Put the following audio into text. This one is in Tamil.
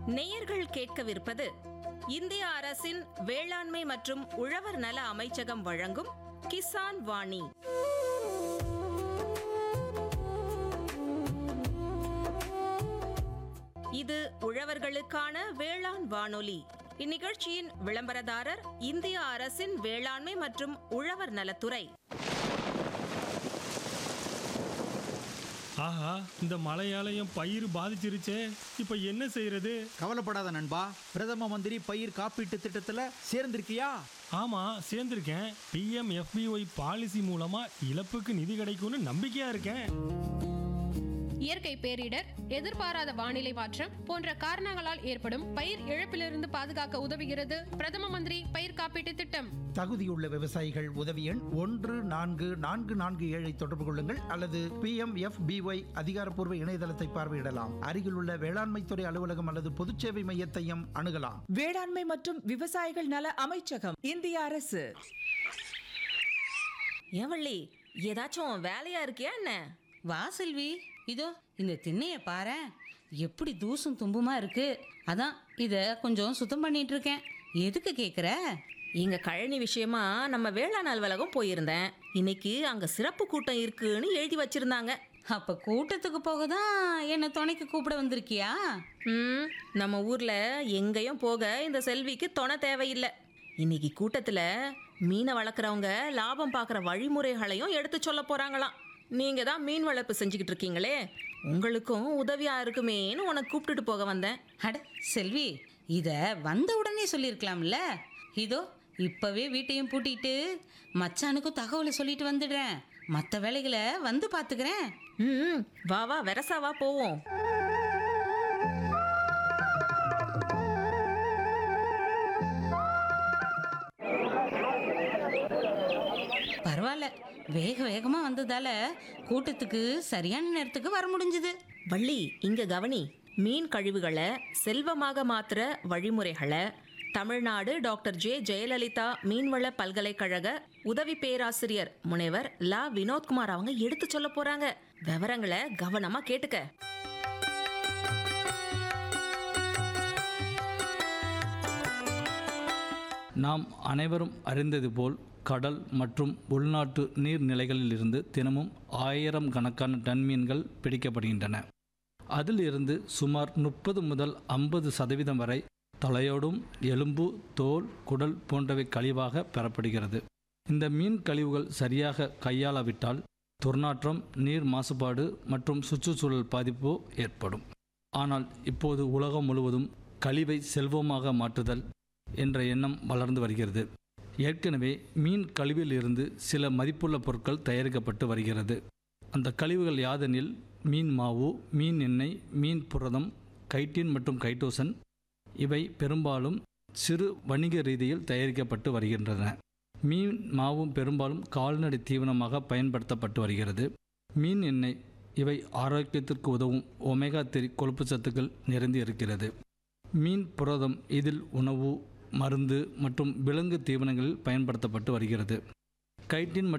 நேயர்கள் கேட்கவிருப்பது இந்திய அரசின் வேளாண்மை மற்றும் உழவர் நல அமைச்சகம் வழங்கும் கிசான் வாணி இது உழவர்களுக்கான வேளாண் வானொலி இந்நிகழ்ச்சியின் விளம்பரதாரர் இந்திய அரசின் வேளாண்மை மற்றும் உழவர் நலத்துறை ஆஹா இந்த மழையால என் பயிர் பாதிச்சிருச்சே இப்போ என்ன செய்யறது கவலைப்படாத நண்பா பிரதம மந்திரி பயிர் காப்பீட்டு திட்டத்துல சேர்ந்திருக்கியா ஆமா சேர்ந்திருக்கேன் பிஎம் எஃபிஒய் பாலிசி மூலமா இழப்புக்கு நிதி கிடைக்கும்னு நம்பிக்கையா இருக்கேன் இயற்கை பேரிடர் எதிர்பாராத வானிலை மாற்றம் போன்ற காரணங்களால் ஏற்படும் பயிர் இழப்பிலிருந்து பாதுகாக்க உதவுகிறது பிரதம மந்திரி பயிர் காப்பீட்டு திட்டம் தகுதியுள்ள விவசாயிகள் உதவி எண் ஒன்று நான்கு நான்கு நான்கு ஏழை தொடர்பு கொள்ளுங்கள் அல்லது பி எம் எஃப் பிஒய் அதிகாரப்பூர்வ இணையதளத்தை பார்வையிடலாம் அருகிலுள்ள வேளாண்மைத்துறை அலுவலகம் அல்லது பொதுச்சேவை மையத்தையும் அணுகலாம் வேளாண்மை மற்றும் விவசாயிகள் நல அமைச்சகம் இந்திய அரசு ஏன் வள்ளி ஏதாச்சும் வேலையா இருக்கியா என்ன வா செல்வி இதோ இந்த திண்ணைய பாரேன் எப்படி தூசும் தும்புமா இருக்கு அதான் இத கொஞ்சம் சுத்தம் பண்ணிட்டு இருக்கேன் எதுக்கு கேக்குற இங்க கழனி விஷயமா நம்ம வேளாண் அலுவலகம் போயிருந்தேன் இன்னைக்கு அங்க சிறப்பு கூட்டம் இருக்குன்னு எழுதி வச்சிருந்தாங்க அப்ப கூட்டத்துக்கு போக தான் என்ன துணைக்கு கூப்பிட வந்திருக்கியா ம் நம்ம ஊர்ல எங்கேயும் போக இந்த செல்விக்கு துணை தேவையில்லை இன்னைக்கு கூட்டத்துல மீனை வளர்க்குறவங்க லாபம் பார்க்குற வழிமுறைகளையும் எடுத்து சொல்ல போறாங்களாம் நீங்க தான் மீன் வளர்ப்பு செஞ்சுக்கிட்டு இருக்கீங்களே உங்களுக்கும் உதவியா இருக்குமேன்னு உனக்கு கூப்பிட்டுட்டு போக வந்தேன் அட செல்வி இத வந்த உடனே சொல்லியிருக்கலாம்ல இதோ இப்பவே வீட்டையும் பூட்டிட்டு மச்சானுக்கும் தகவலை சொல்லிட்டு வந்துடுறேன் மற்ற வேலைகளை வந்து பார்த்துக்கிறேன் ம் வா வா வெரசா வா போவோம் பரவாயில்ல வேக வேகமா வந்ததால கூட்டத்துக்கு சரியான நேரத்துக்கு வர முடிஞ்சுது வள்ளி இங்க கவனி மீன் கழிவுகளை செல்வமாக மாத்துற வழிமுறைகளை தமிழ்நாடு டாக்டர் ஜே ஜெயலலிதா மீன்வள பல்கலைக்கழக உதவி பேராசிரியர் முனைவர் லா வினோத்குமார் அவங்க எடுத்து சொல்ல போறாங்க விவரங்களை கவனமா கேட்டுக்க நாம் அனைவரும் அறிந்தது போல் கடல் மற்றும் உள்நாட்டு நீர்நிலைகளிலிருந்து தினமும் ஆயிரம் கணக்கான டன் மீன்கள் பிடிக்கப்படுகின்றன அதிலிருந்து சுமார் முப்பது முதல் ஐம்பது சதவீதம் வரை தலையோடும் எலும்பு தோல் குடல் போன்றவை கழிவாக பெறப்படுகிறது இந்த மீன் கழிவுகள் சரியாக கையாளாவிட்டால் துர்நாற்றம் நீர் மாசுபாடு மற்றும் சுற்றுச்சூழல் பாதிப்பு ஏற்படும் ஆனால் இப்போது உலகம் முழுவதும் கழிவை செல்வமாக மாற்றுதல் என்ற எண்ணம் வளர்ந்து வருகிறது ஏற்கனவே மீன் கழிவில் இருந்து சில மதிப்புள்ள பொருட்கள் தயாரிக்கப்பட்டு வருகிறது அந்த கழிவுகள் யாதெனில் மீன் மாவு மீன் எண்ணெய் மீன் புரதம் கைட்டின் மற்றும் கைட்டோசன் இவை பெரும்பாலும் சிறு வணிக ரீதியில் தயாரிக்கப்பட்டு வருகின்றன மீன் மாவும் பெரும்பாலும் கால்நடை தீவனமாக பயன்படுத்தப்பட்டு வருகிறது மீன் எண்ணெய் இவை ஆரோக்கியத்திற்கு உதவும் ஒமேகா த்ரீ கொழுப்பு சத்துக்கள் நிறைந்து இருக்கிறது மீன் புரதம் இதில் உணவு மருந்து மற்றும் விலங்கு தீவனங்களில் பயன்படுத்தப்பட்டு வருகிறது கைட்டின்